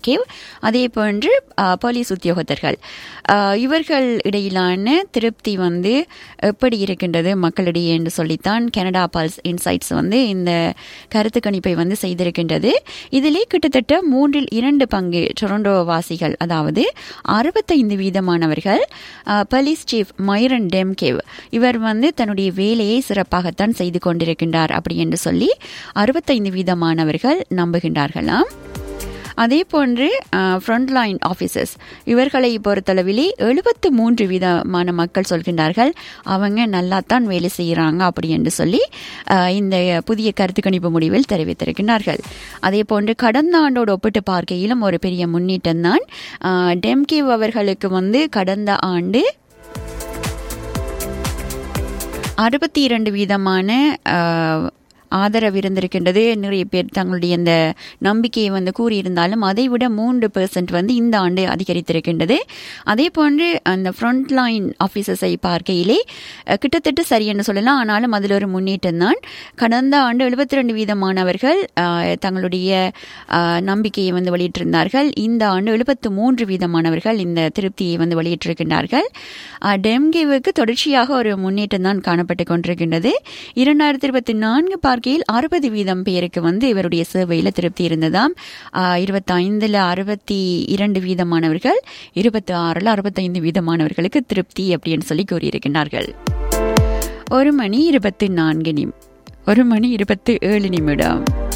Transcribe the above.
டெம்கேவ் அதே போன்று அஹ், போலீஸ் உத்தியோகத்தர்கள் அஹ், இவர்கள் இடையிலான திருப்தி வந்து எப்படி இருக்கின்றது மக்களிடையே என்று சொல்லித்தான் கனடா பல்ஸ் இன்சைட்ஸ் வந்து இந்த கருத்து கணிப்பை வந்து செய்திருக்கின்றது இதிலே கிட்டத்தட்ட மூன்றில் இரண்டு பங்கு டொரண்டோ வாசிகள் அதாவது அறுபத்தைந்து வீதமானவர்கள் போலீஸ் சீஃப் மைரன் டெம்கேவ் இவர் வந்து தன்னுடைய வேலையை சிறப்பாகத்தான் செய்து கொண்டிருக்கின்றார் அப்படி என்று சொல்லி அறுபத்தைந்து வீதமானவர்கள் நம்புகின்றார்களாம் அதே போன்று ஃப்ரண்ட்லைன் ஆஃபீஸர்ஸ் இவர்களை பொறுத்தளவிலே எழுபத்து மூன்று விதமான மக்கள் சொல்கின்றார்கள் அவங்க நல்லா தான் வேலை செய்கிறாங்க அப்படி என்று சொல்லி அஹ், இந்த புதிய கருத்து கணிப்பு முடிவில் தெரிவித்திருக்கிறார்கள் அதே போன்று கடந்த ஆண்டோடு ஒப்பிட்டு பார்க்கையிலும் ஒரு பெரிய முன்னேற்றம் தான் டெம்கேவ் அவர்களுக்கு வந்து கடந்த ஆண்டு அறுபத்தி இரண்டு வீதமான அஹ், ஆதரவு இருந்திருக்கின்றது நிறைய பேர் தங்களுடைய அந்த நம்பிக்கையை வந்து கூறியிருந்தாலும் அதை விட மூன்று பெர்சன்ட் வந்து இந்த ஆண்டு அதிகரித்திருக்கின்றது அதே போன்று அந்த ஃப்ரண்ட் லைன் ஆஃபீஸர்ஸை பார்க்கையிலே அஹ், கிட்டத்தட்ட சரி என்று சொல்லலாம் ஆனாலும் அதில் ஒரு முன்னேற்றம் தான் கடந்த ஆண்டு எழுபத்தி ரெண்டு வீதமானவர்கள் அஹ், தங்களுடைய அஹ், நம்பிக்கையை வந்து வெளியிட்டிருந்தார்கள் இந்த ஆண்டு எழுபத்து மூன்று வீதமானவர்கள் இந்த திருப்தியை வந்து வெளியிட்டிருக்கின்றார்கள் அஹ், டெம்கேவுக்கு தொடர்ச்சியாக ஒரு முன்னேற்றம் தான் காணப்பட்டு கொண்டிருக்கின்றது இரண்டாயிரத்தி இருபத்தி நான்கு பார்க்கையில் அறுபது வீதம் பேருக்கு வந்து இவருடைய சேவையில் திருப்தி இருந்ததாம் இருபத்தி ஐந்துல அறுபத்தி இரண்டு வீதமானவர்கள் இருபத்தி ஆறுல அறுபத்தைந்து வீதமானவர்களுக்கு திருப்தி அப்படின்னு சொல்லி கூறியிருக்கிறார்கள் ஒரு மணி இருபத்தி நான்கு நிம் ஒரு மணி இருபத்தி ஏழு நிமிடம்